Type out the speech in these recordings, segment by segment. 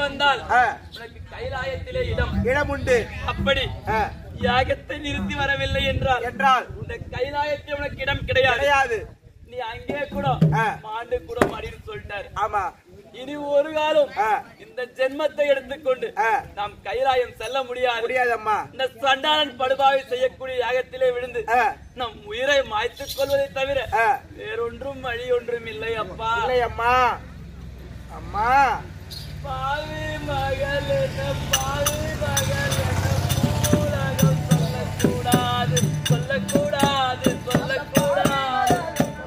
வந்தால் ஆ, உனக்கு கைலாயத்திலே இடம் இடம் உண்டு அப்படி ஆ, யாகத்தை நிறுத்தி வரவில்லை என்றால் என்றால் இந்த கைலாயத்தில் உனக்கு இடம் கிடையாது கிடையாது நீ அங்கே கூட ஆ. மாண்டு கூட மடின்னு சொல்லிட்டாரு ஆமா இனி ஒரு காலம் ஆ. இந்த ஜென்மத்தை எடுத்துக்கொண்டு ஆ. நாம் கைலாயம் செல்ல முடியாது முடியாதம்மா இந்த சண்டாளன் படுபாவை செய்யக்கூடிய யாகத்திலே விழுந்து ஆ, நம் உயிரை மாய்த்துக் கொள்வதை தவிர ஆ. வேறொன்றும் வழி ஒன்றும் இல்லை அப்பா இல்லை அம்மா அம்மா பாவி மகள் என்ன பாவி மகள் என்ன பூலகம் சொல்லக்கூடாது சொல்லக்கூடாது சொல்லக்கூடாது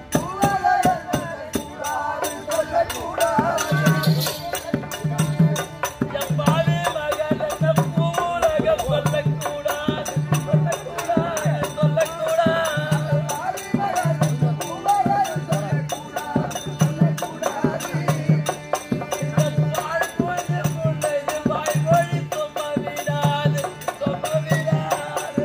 என் பாவி மகள் என்ன பூலகம் சொல்லக்கூடாது சொல்லக்கூடாது சொல்லக்கூடாது வாழ்வொழி முன்னைது வாய்மொழி சொம்மவிடாது சொம்மவிடாது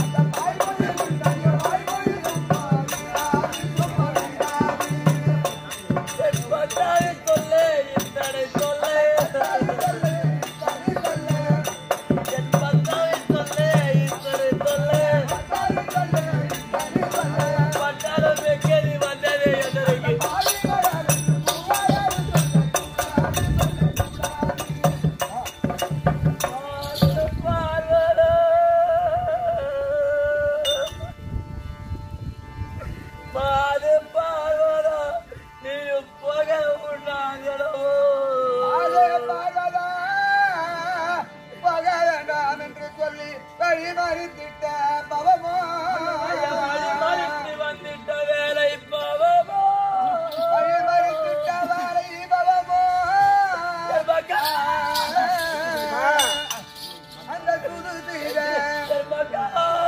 என்பதாய் சொல்லே இத்தனை சொல்லே என்பதாய் சொல்லே இத்தனை சொல்லே பட்டாளம் எங்கேறி வந்ததே எதற்கு பாது பார்வதா நீ போக உண்டாங்களோ பகவேண்டாம் என்று சொல்லி வழி மறித்திட்ட பவமோ மறித்து வந்திட்ட வேலை பாவமோ வழி மறித்திட்ட வாழை பவமோ மக்கா அந்த துது செய்த மக்கா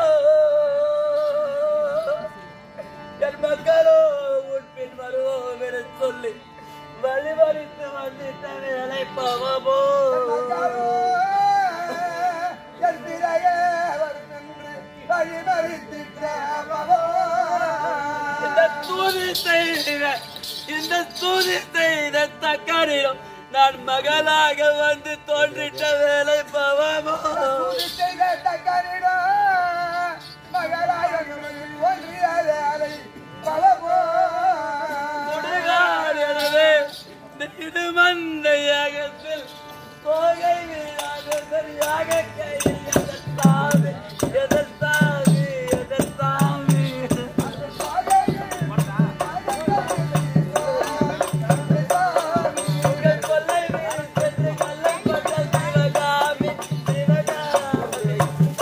என் மக்களோ உன் பின் வருவோம் என சொல்லி வழிமறித்து வந்திட்ட வேலை பாவமோ என் பிறையே வருமென்று வழி மறித்திட்ட பவமோ இந்த தூதி செய்த இந்த தூதி செய்த தக்காரியம் நான் மகளாக வந்து தோன்றிட்ட வேலை பவமோ துதி செய்த தக்கரிடோ மகளாய ஒன்றிய வேலை பவமோ சுடுகாடு எனவே திருமந்த யாகத்தில் போகை வீழாத சரியாக கையில் எதற்காது எதற்காது எதற்காது உங்கள் கொல்லை வீடு சென்று கல்லை கொண்ட சிவகாமி சிவகாமி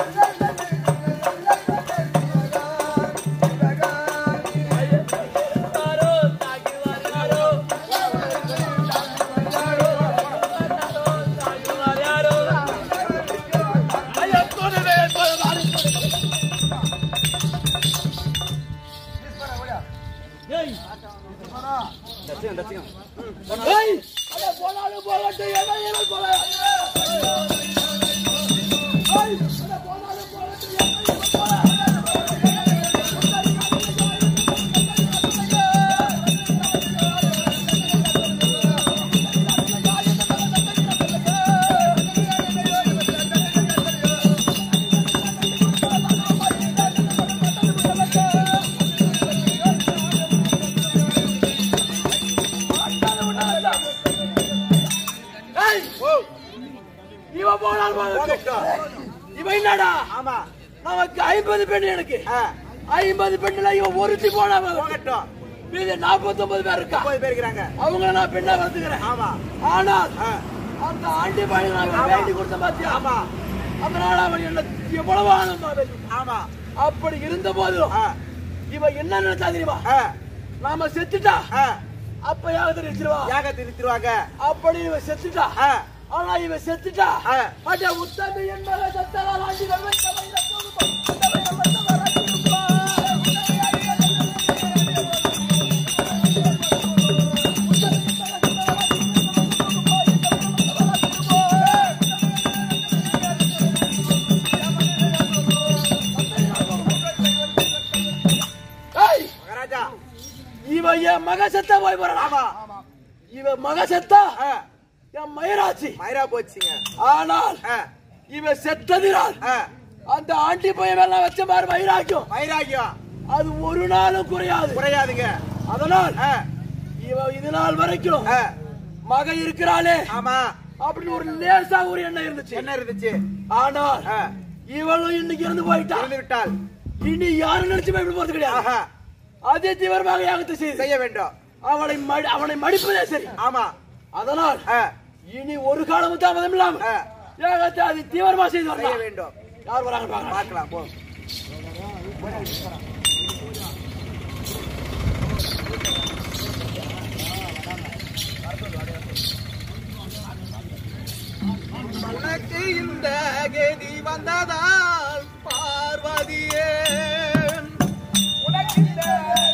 யாரோ தாக்கி வராரோ தாக்கி வராரோ ஐயா கொடவே கொடவாரி ஏய் அட போனாலும் போகட்டும் ஏதோ ஏதோ போல ஏய் அட போனாலும் போகட்டும் ஏதோ ஏதோ போல ஏய் இவன் போனால் போகட்டும் இவன் என்னடா ஆமா நமக்கு ஐம்பது பெண் எனக்கு ஆ, ஐம்பது பெண்ணுல இவன் ஒருத்தி போனா போகட்டும். போகட்டும் மீதி நாற்பத்தி ஒன்பது பேர் இருக்கா முப்பது பேர் இருக்கிறாங்க அவங்கள நான் பெண்ணா வந்துக்கிறேன் ஆமா ஆனால் ஆ, அந்த ஆண்டி பையன் நான் ஆமா. வேண்டி கொடுத்த பாத்தியா ஆமா அதனால அவன் என்ன எவ்வளவு ஆனந்தம் ஆமா அப்படி இருந்த போதிலும் ஆ, இவன் என்ன நினைச்சா தெரியுமா ஆ, நாம செத்துட்டா ஆ, அப்ப யாவது நினைச்சிருவா யாகத்தை நிறுத்திடுவாங்க அப்படி இவன் செத்துட்டா ஆ, ஆனா இவன் செத்துட்டா ஆ. அட உத்தமி என்பதை செத்ததால் ஆண்டி வெல்வன் சபையில போகும். உத்தமி என்பதை வராதிருப்பா. ஏய், மகாராஜா இவன் என் மக செத்தா போய் போறான் ஆமா இவன் மக செத்தா ஆ, என் மயிராட்சி மயிரா போச்சுங்க ஆனால் ஆ, இவன் செத்ததினால் ஆ, அந்த ஆண்டி பையன் எல்லாம் வச்ச மாதிரி வைராக்கியம் வைராகியம் அது ஒரு நாளும் குறையாது குறையாதுங்க அதனால் ஆ, இவன் இது நாள் வரைக்கும் ஆ, மக இருக்கிறாளே ஆமா அப்படின்னு ஒரு லேசா ஒரு எண்ணம் இருந்துச்சு என்ன இருந்துச்சு ஆனால் ஆ, இவளும் இன்னைக்கு இருந்து போயிட்டா இருந்து விட்டால் இனி யாரும் நினைச்சு பயப்பட போறது கிடையாது ஆஹா, அதே தீவிரமாக யாகத்தை செய்து செய்ய வேண்டும் அவளை மடி- அவனை மடிப்பதே சரி ஆமா அதனால் ஆ, இனி ஒரு காலமும் தாமதம் இல்லாம ஆ. யாகத்தை அது தீவிரமா செய்து செய்ய வரலாம் வேண்டும் யார் வராங்க பாக்கலாம் பார்க்கலாம் போ உனக்கு இந்த கதி வந்ததால் பார்வதியே உனக்கு இந்த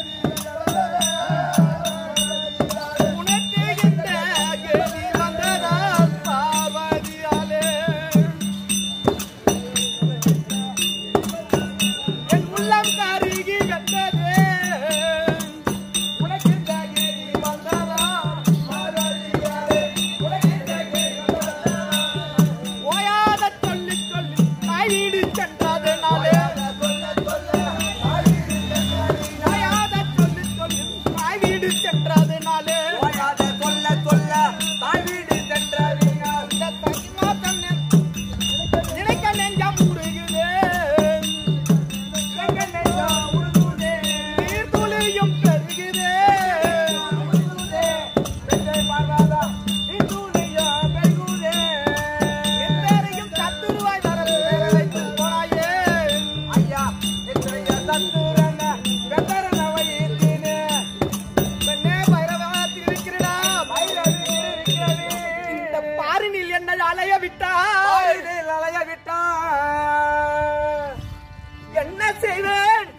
உனக்கு இந்த கதி வந்ததால் பார்வதியாலே என் உள்ளம் கருகி வெந்ததே உனக்கு இந்த கதி வந்ததால் பார்வதியாலே உனக்கு இந்த கதி ஓயாத சொல்லி சொல்லி தாய் வீடு சென்றதனாலே ஓயாத சொல்லி சொல்லி தாய் வீடு சென்றதனாலே ஓயாத சொல்ல சொல்ல தாய் வீடு சென்றவீங்க இந்த தங்கிமா தன்னை நினைக்க நெஞ்சம் உருகுதே நினைக்க நெஞ்சம் உருகுதே நீர் துளியும் பெருகுதே உருகுதே பெண்ணை பார்வாதா நீர் துளியும் பெருகுதே எத்தனையும் சத்துருவாய் வரது வேற வைத்து போனாயே ஐயா எத்தனைய சத்துரன வெத்தரன வைத்தீனே பெண்ணே பைரவத்தில் இருக்கிறடா பைரவத்தில் இருக்கிறது இந்த பாரினில் என்னை அலைய விட்டாய் பாரினில் அலைய விட்டான் என்ன செய்வேன்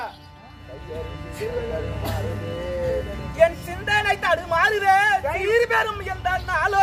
என் சிந்தனை தடுமாறுதே சீர் பெறும் எந்த நாளோ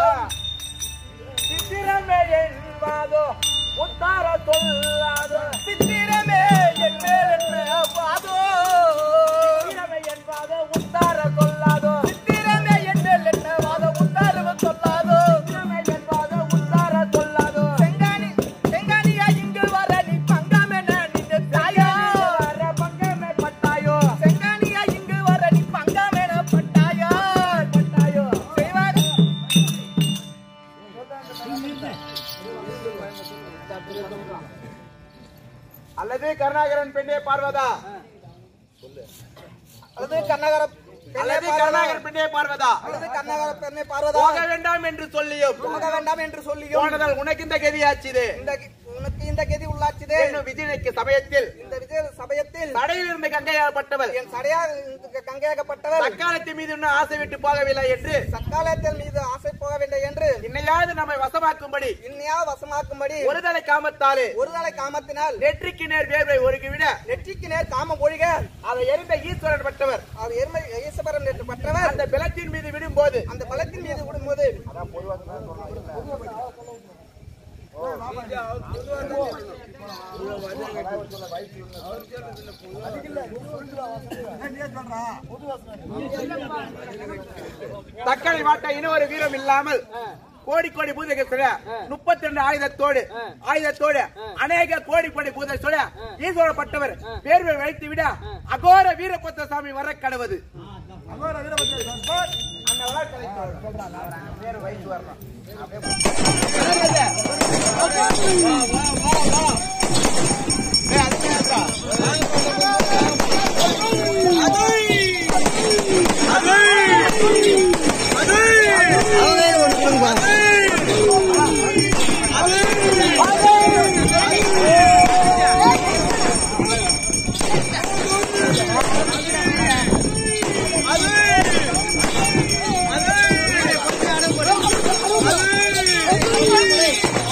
சித்திரமே என்பாதோ உத்தார சொல்லாதோ சித்திரமே என் மேல் என்ன வாதோ சித்திரமே என்பாதோ உத்தார சொல்லாதோ சித்திரமே என் மேல் என்ன வாதோ உத்தாரவு சொல்லாதோ சித்திரமே என்பாதோ உத்தார சொல்லாதோ செங்கானி செங்கானியா இங்கு வர நீ பங்கமென நின்று தாயா வர பங்கமே பட்டாயோ செங்கானியா இங்கு வர நீ பங்கமென பட்டாயா பட்டாயோ செய்வார் அல்லது கருணாகரன் பெண்ணே பார்வதா அல்லது கண்ணகர அல்லது கருணாகரன் பெண்ணே பார்வதா அல்லது கண்ணகர பெண்ணை பார்வதா போக வேண்டாம் என்று சொல்லியும் போக வேண்டாம் என்று சொல்லியும் போனதால் உனக்கு இந்த கதியாச்சுது இந்த உனக்கு இந்த கதி உள்ளாச்சுதே என்னும் விஜயனுக்கு சமயத்தில் இந்த விஜய சமயத்தில் தடையில் இருந்த கங்கையாளப்பட்டவள் என் சடையா கங்கையாகப்பட்டவர் தக்காலத்தின் மீது இன்னும் ஆசை விட்டு போகவில்லை என்று சக்காலத்தின் மீது ஆசை போக வேண்டும் என்று இன்னையாவது நம்மை வசமாக்கும்படி இன்னையா வசமாக்கும்படி ஒருதலை காமத்தாலே ஒருதலை காமத்தினால் நெற்றிக்கு நேர் வேர்வை ஒருக்கிவிட நெற்றிக்கு நேர் காமம் ஒழிக அதை எரிந்த ஈஸ்வரன் பட்டவர் அவர் எருமை ஈசபரன் நேற்று பற்றவர் அந்த பிளத்தின் மீது விடும்போது அந்த பலத்தின் மீது விடும்போது தக்கலை வாட்ட இன்னொரு வீரம் இல்லாமல் கோடி கோடி பூஜைகள் சொல்ல முப்பத்தி ரெண்டு ஆயுதத்தோடு ஆயுதத்தோடு அநேக கோடி கோடி பூஜை சொல்ல ஈஸ்வரப்பட்டவர் வேர்வை வைத்து விட அகோர வீரபத்திர சாமி வர கடவுது அந்த வழக்கலை சொல்றான். வேறு வயசு வரணும். ஏய், அது கேக்குறா. அது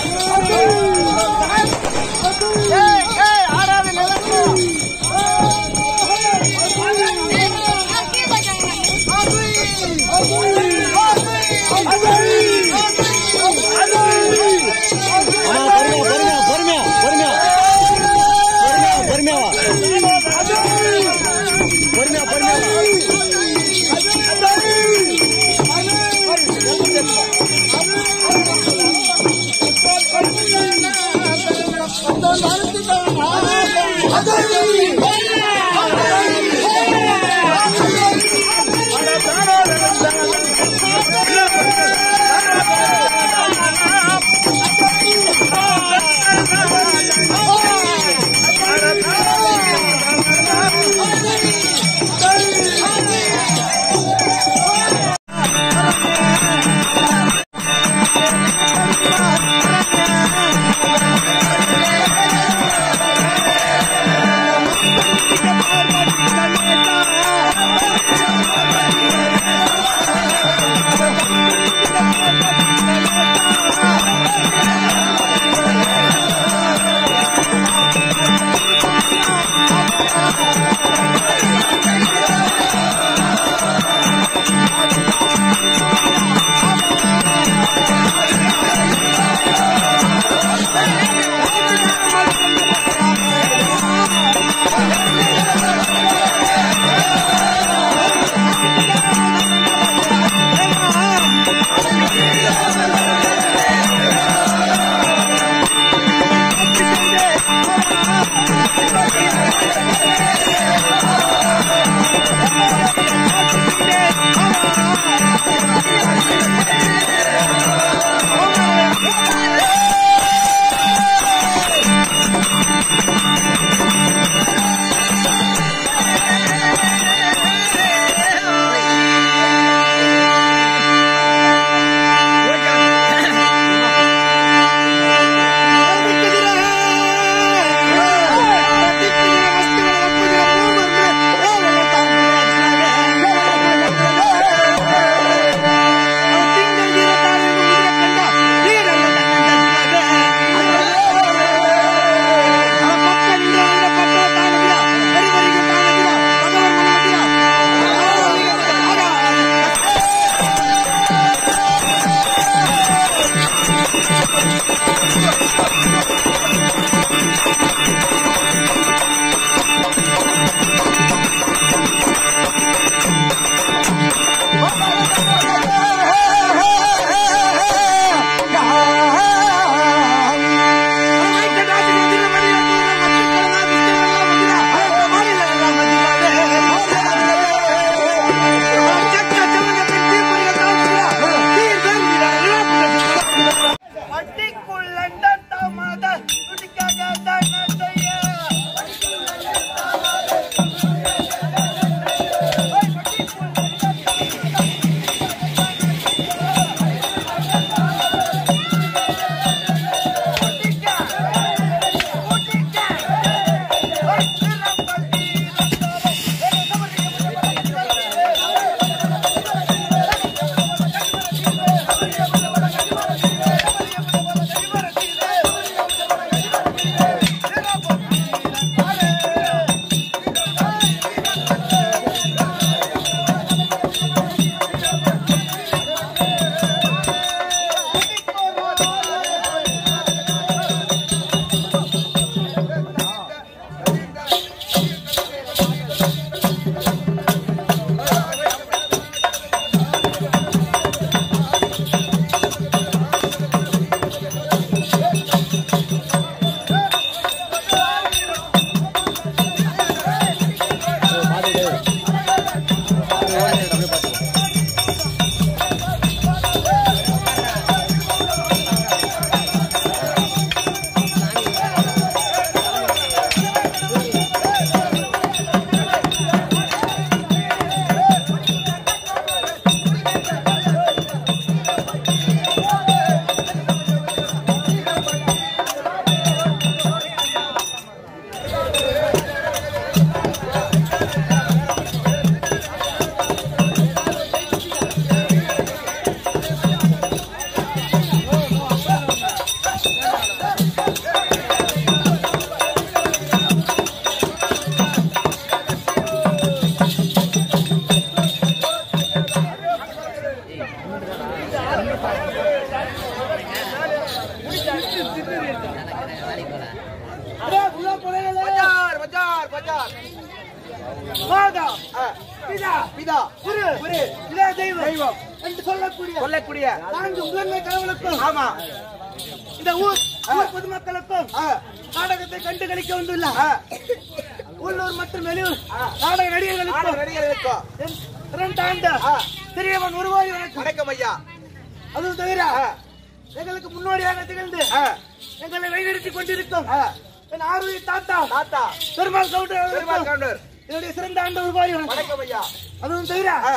அடே, உள்ள போறீங்களே. பஜார் பஜார் பஜார் மாதா, ஆ, பிதா, பிதா குரு, குரு இதே தெய்வம் தெய்வம் என்று சொல்லக்கூடிய சொல்லக்கூடிய நான்கு முதன்மை கடவுளுக்கும் ஆமா இந்த ஊர் ஊர் பொதுமக்களுக்கும் ஆ, நாடகத்தை கண்டு கழிக்க வந்துள்ள ஆ, உள்ளூர் மற்றும் வெளியூர் நாடக ஆட நடிகர்களுக்கும் நடிகர்களுக்கும் என் இரண்டாண்டு ஆ. சிறியவன் உருவாகி வணக்கம் வணக்கம் ஐயா அதுவும் தவிர ஆ, எங்களுக்கு முன்னோடியாக திகழ்ந்து ஆ, எங்களை வழிநடத்தி கொண்டிருக்கும் ஆ, என் ஆர்வதி தாத்தா தாத்தா பெருமாள் பெருமாள் கவுண்டர் கவுண்டர் என்னுடைய சிறந்த ஆண்டு உருவாகி வணக்கம் வணக்கம் ஐயா அதுவும் தவிர ஆ,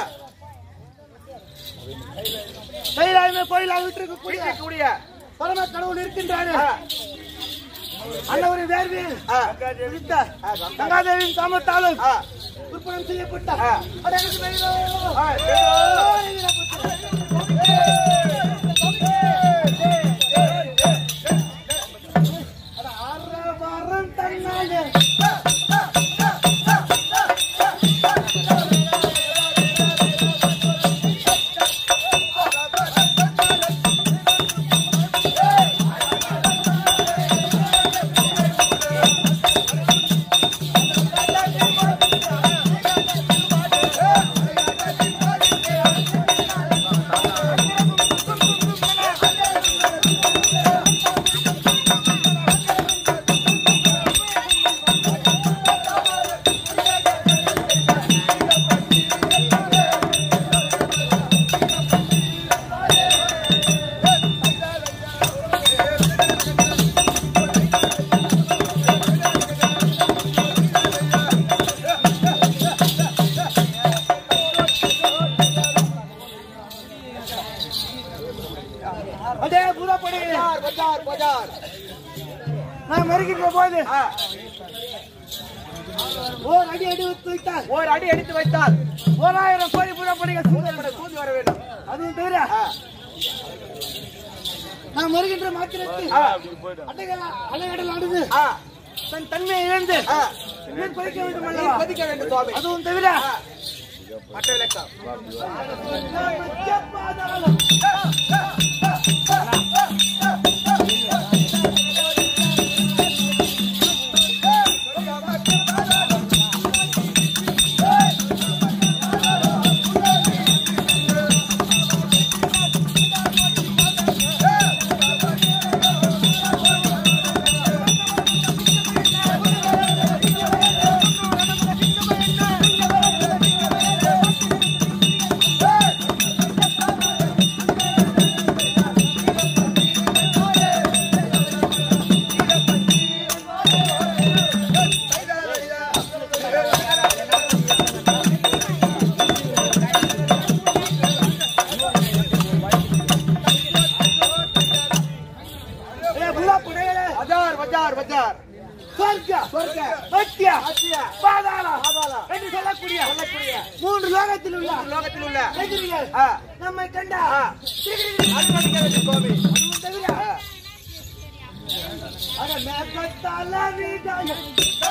கைலாயமே கோயிலாக விட்டிருக்கக்கூடிய குடிக்கக்கூடிய பரம கடவுள் இருக்கின்றாரு ஆ, அன்னவரின் வேர்வையில் ஆ, குறித்த கங்காதேவியின் காமத்தாலும் ஆ, விற்பனம் செய்யப்பட்ட ஆ. அட எனக்கு வேணும். ஆ, அட அரவரம் தன்னாலே. அடே புறப்படு பஜார் பஜார் பஜார் நான் மறுக்கின்ற போது ஆ, ஓர் அடி அடி வைத்தால் ஒரு அடி எடுத்து வைத்தால் ஓராயிரம் கோடி புறப்படுக சூழல் கூதி வர வேண்டும் அதுவும் தவிர ஆ, நான் மறுகின்ற மாத்திரத்தில் ஆ, அட்டைகள் அலைகடல் ஆடுது ஆ, தன் தன்மையை இழந்து ஆ. நீர் கொதிக்க வேண்டும் நீர் அல்லவா கொதிக்க வேண்டும் சுவாமி அதுவும் தவிர ஆ, மற்ற விளக்கம் நான் மத்திய பாதாளம். ஏ, புறா புடையலே. பஜார் பஜார் பஜார் சொர்க்க, சொர்க்க, மத்திய, மத்திய, பாதாளம் பாதாளம் என்று சொல்லக்கூடிய சொல்லக்கூடிய மூன்று லோகத்தில் உள்ள லோகத்தில் உள்ள எதிரிகள் ஆ, நம்மை கண்டா ஆ. அனுமதிக்க வேண்டும் சுவாமி அதுவும் தவிர அட மேகத்தால வீடாயம்.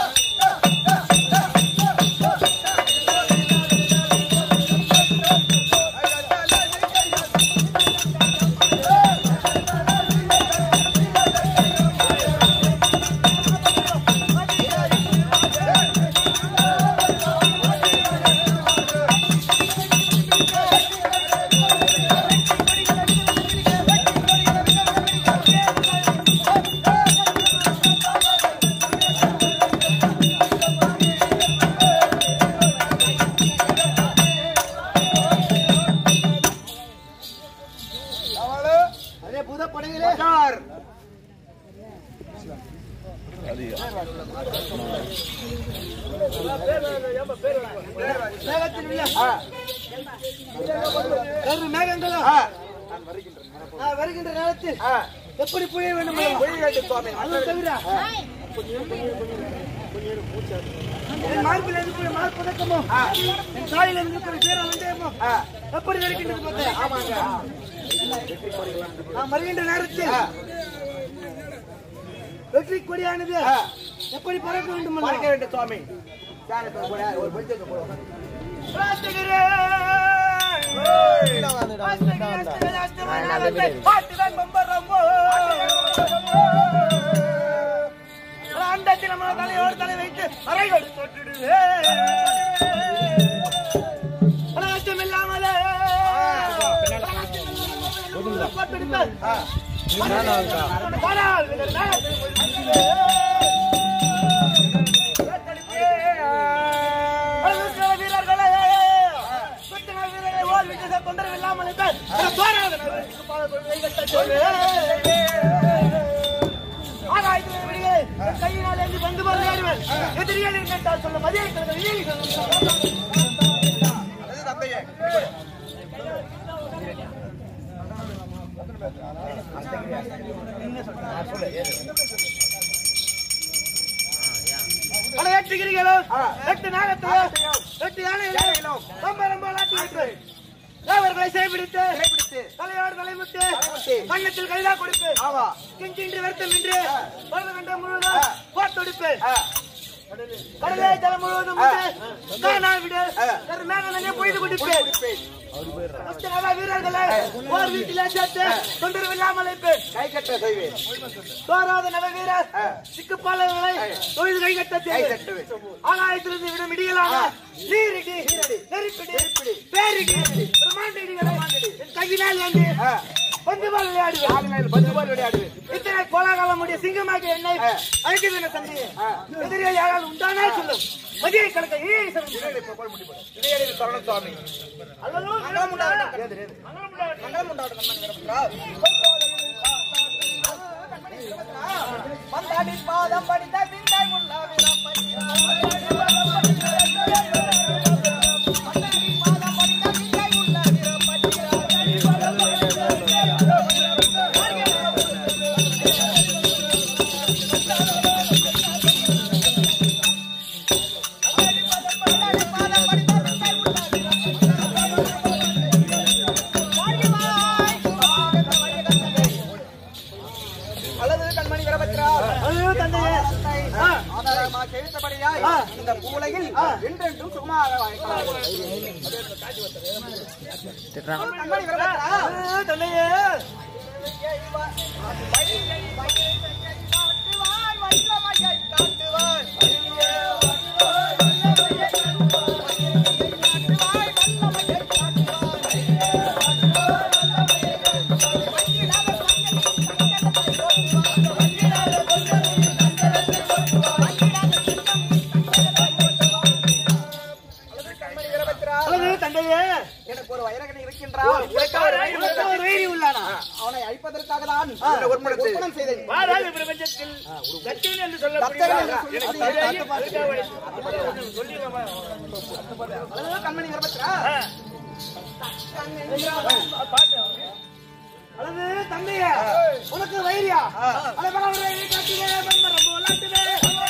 அதே புத படைகளே பஜார் மேகத்தில் உள்ள ஆ, வேறு மேகங்களும் ஆ, நான் வருகின்ற நேரத்தில் ஆ. எப்படி புரிய வேண்டும் அல்லவா? புரிய வேண்டும் சுவாமி அதுவும் தவிர என் மார்பில் இருக்கிற மார்பதக்கமோ என் தாயில் இருக்கிற வீர வந்தயமோ ஆ, எப்படி இருக்கின்றது பார்த்தேன் ஆமாங்க நான் வருகின்ற நேரத்தில் வெற்றி கொடியானது ஆ. எப்படி பறக்க வேண்டும் பறக்க வேண்டும் சுவாமி சார் இப்ப கூட ஒரு பட்ஜெட் போடுவோம் அது தந்தையே எட்டு நாகத்தையோ எட்டு யானைகளோ ரொம்ப ரொம்ப விளாட்டி விட்டு தேவர்களை சேபிடித்து கைப்பிடித்து தலையோடு தலைமுட்டு தலைமுட்டு. கண்ணத்தில் கைதா கொடுப்பு ஆமா கிஞ்சின்றி வருத்தம் இன்று வருடம் கண்ட முழுவதும் போட்டொடுப்பு ஆ. கடலை தலை முழுவதும் விட்டு காணா விடு ஆ. கரு மேகனே பொய்து குடிப்பு குடிப்பேன். அஷ்டகத வீரர்களை ஓர் வீட்டிலே சேர்த்து தொந்தரவு இல்லாமல் வைப்பேன் கை கட்ட செய்வேன் தோராத நவ வீரர் ஆ. சிக்குப்பாளர்களை தொழுது கைகட்ட கை செய்வேன் கட்டுவேன் ஆகாயத்திலிருந்து விடும் இடிகளான நீரிடி நெருப்பிடி பேரிடி பிரமாண்ட இடிகளை என் கையினால் ஏந்தி ஆ. பந்து பால் விளையாடுவேன் ஆளு மேல பந்து பால் விளையாடுவேன் இத்தனை கோலாகாலமுடைய சிங்கமாக என்னை ஆ. அழைக்குது தந்தையே ஆ. எதிரிகள் யாரால் உண்டானா சொல்லும் மதியை கணக்க ஈஸ்வரன் இடையில இப்ப போய் முடிப்போம். இடையில சரண சுவாமி அல்லலோ மங்களம் உண்டாகட்டும். ஏது, ஏது. மங்களம் உண்டாகட்டும் கண்மணி வீரபத்ரா. வந்தாடி பாதம் படித்த பிந்தை உள்ள அல்லது கண்மணி வீரபத்ரா. ஐயோ தந்தையே ஆ. ஆதாரமாக எழுத்தபடியாய் ஆ. இந்த பூலையில் ஆ. என்றென்றும் சுகமாக வாழ்க்கலாம். கண்மணி வீரபத்ரா. ஐயோ தந்தையே கண்மணி வீரபத்ரா. ஐயோ தந்தையே எனக்கு ஒரு வைரகன் இருக்கின்றான் உனக்கு ஒரு வைரி உள்ளானா அவனை அழிப்பதற்காக தான் இந்த ஒப்பனம் செய்தேன் வாராத பிரபஞ்சத்தில் தச்சன் என்று சொல்லக்கூடிய தச்சன் என்று எனக்கு சொல்லி- தெரியும். அதுக்காக சொல்லிடுறேன். அல்லது கண்மணி வீரபத்ரா. அல்லது தந்தையே உனக்கு வைரியா அழகான ஒரு வைரி காட்டிலே பம்பரம் போலாட்டுவே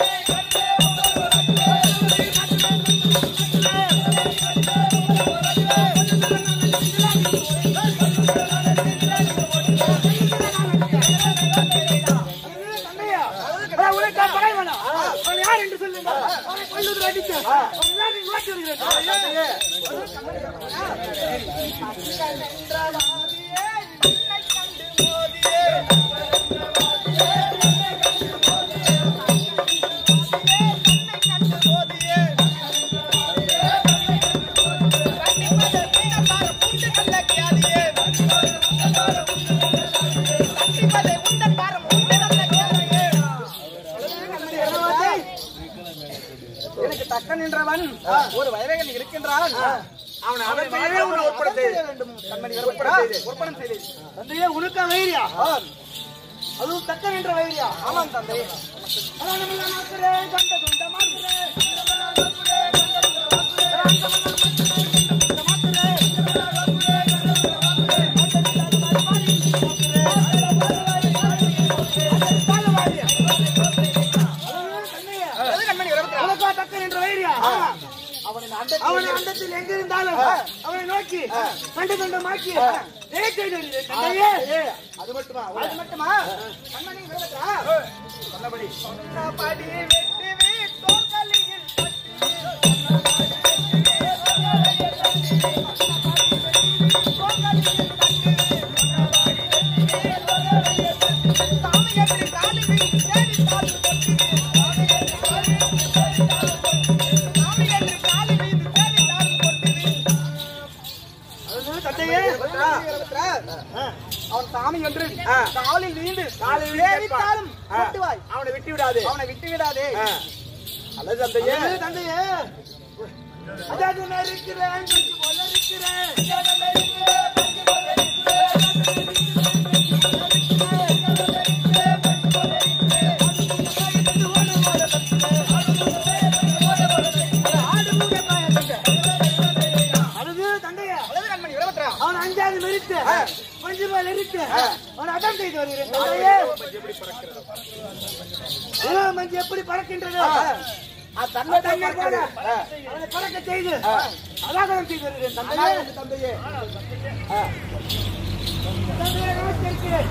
தந்தையா அதான் உனக்கு பகை வேணாம் அவன் யார் என்று சொல்லுங்க அவனை கொல்லுவது அடித்து அவன் நாட்டில் ஓட்டி வருகிறேன் எனக்கு தக்க நின்றவன் ஒரு வைரகன் இருக்கின்றான் அவனை அவன் பெயரே உன்னை ஒப்படை செய்ய வேண்டும் கண்மணி வீரபத்ரா. ஒப்பனம் செய்தேன் தந்தையே உனக்கா வைரியா அதுவும் தக்க நின்ற வைரியா ஆமாம் தந்தை அதான் நம்ம மாத்திரே கண்ட துண்ட மாத்திரே அது கண்மணி வீரபத்ரா. உனக்கா தக்க நின்ற வைரியா அவனை அண்டத்தில் எங்க இருந்தாலும் அவனை நோக்கி கண்டு கண்டமாக்கி ஏற்கை தந்தையே அது மட்டுமா அது மட்டுமா கண்மணி வீரபத்ரா. சொன்னபடி சொன்னபடி வெட்டுவே தோல்களியில் அவன் சாமி என்று ஆ. காலில் நீண்டு காலில் வீழ்ந்து வேவித்தாலும் ஆ. கொட்டுவாய் அவனை விட்டு விடாது அவனை விட்டு விடாதே ஆ. அல்லது தந்தையே அது தந்தையே அதாவது நெருக்கிறேன் கொஞ்சம் வளர்க்கிறேன் அழுது தந்தையா அல்லது கண்மணி விரவத்ரா அவன் அஞ்சாவது மெரித்து கொஞ்சம் மேல் இருக்கு அவன் அடம் செய்து வருகிறேன் தந்தையே இரவு மஞ்சு எப்படி பறக்கின்றதோ தன்னை தன்னை போல ஆ. அவனை பறக்க செய்து அதாகரம் செய்து வருகிறேன் தந்தையே தந்தையே தந்தையே நமஸ்கரிக்கிறேன்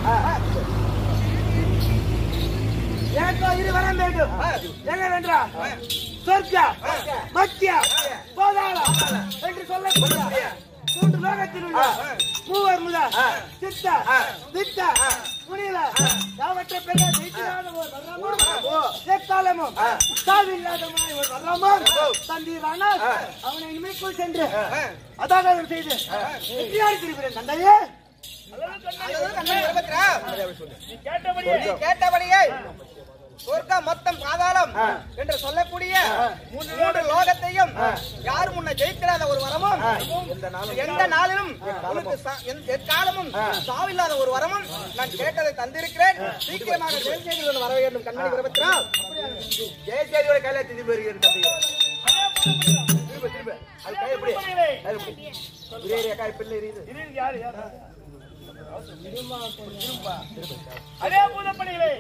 எனக்கோ இரு வரம் வேண்டும் என்னவென்றா சொர்க்கா மத்தியா போதாளம் என்று சொல்லக்கூடிய மூன்று லோகத்தில் உள்ள மூவர் முதல் சித்தா தித்தா முனிவ யாவற்றை பெரிய ஜெயிக்கிறான ஒரு வர்றமும் எக்காலமும் சாவில்லாதமாய் ஒரு வர்றமும் தந்தீரானால் அவனை இனிமேற்குள் சென்று அதாகரம் செய்து வெற்றியாடி திருக்கிறேன் தந்தையே அல்லது கண்மணி விரவத்ரா நீ கேட்டபடியே சொர்க்கம் மொத்தம் பாதாளம் என்று சொல்லக்கூடிய மூன்று லோகத்தையும் யார் முன்ன ஜெயிக்கிறாத ஒரு வரமும் எந்த நாளிலும் உனக்கு சா- எந்த- எக்காலமும் சாவில்லாத ஒரு வரமும் நான் கேட்டதை தந்திருக்கிறேன் சீக்கிரமாக ஜெய செய்தியுடன் வர வேண்டும் கண்மணி விரவத்ரா ஜெய செய்தியோட கையில திரும்பி வருகிறேன் தம்பி திரும்ப திரும்ப அது கை எப்படி அது எப்படி ஒரே கை பிள்ளை எரியுது அதே பூதப்பணிகளே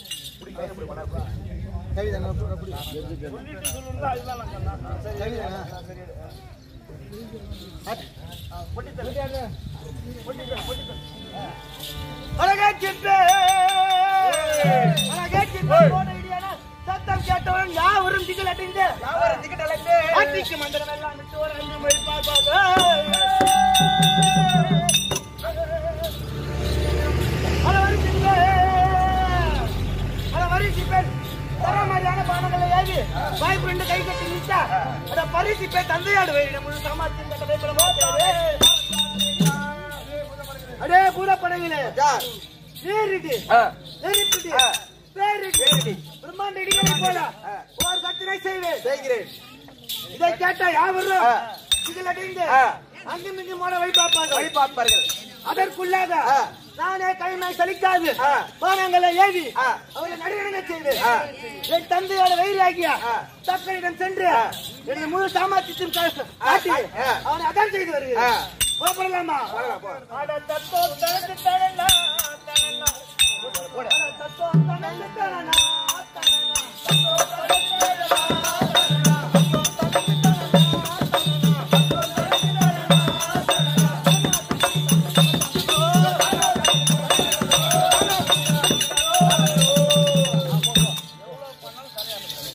அழகாக்கிட்டு அழகாக்கிட்டு போன இடியான சத்தம் கேட்டவன் யாவரும் திகில் அடைந்து யாவரும் திகில் அடைந்து ஆட்டிக்கு மந்திரம் எல்லாம் விட்டு ஒரு அஞ்சு மணி பார்ப்பாங்க மாதிரியான பானங்களை ஏவி வாய்ப்பு ரெண்டு கை கட்டி நிச்சா அத பரிசிப்பை தந்தையாடு வேணும் முழு சமாத்தின் கட்ட பயப்பட அடே பூதப்படையிலே யார் நேரிட்டு ஆ. நெருப்பிட்டு ஆ. பேரிட்டு பிரம்மாண்ட இடிகளை போல ஒரு கத்தினை செய்வேன் செய்கிறேன் இதை கேட்டா யாவரும் ஆ. இதில் அடைந்து ஆ. அங்கும் இங்கும் ஓட வழி பார்ப்பார்கள் வழி பார்ப்பார்கள் அதற்குள்ளாக ஆ. நானே கைமை சலிக்காது ஆ. பானங்களை ஏவி ஆ. அவரை நடுவணங்க செய்வேன் ஆ. என் தந்தையோட வயிறாகிய ஆ. தக்கனிடம் சென்று எனது முழு சாமர்த்தியத்தின் கா- காட்டி ஆ. அவனை அதான் செய்து ஆ. வருகிறேன் புறப்படலாமா வரலாம், போ. அட தத்தோ தனது தனனா, தனனா. அட தத்தோ தனது தனனா, தனனா. தத்தோ தனது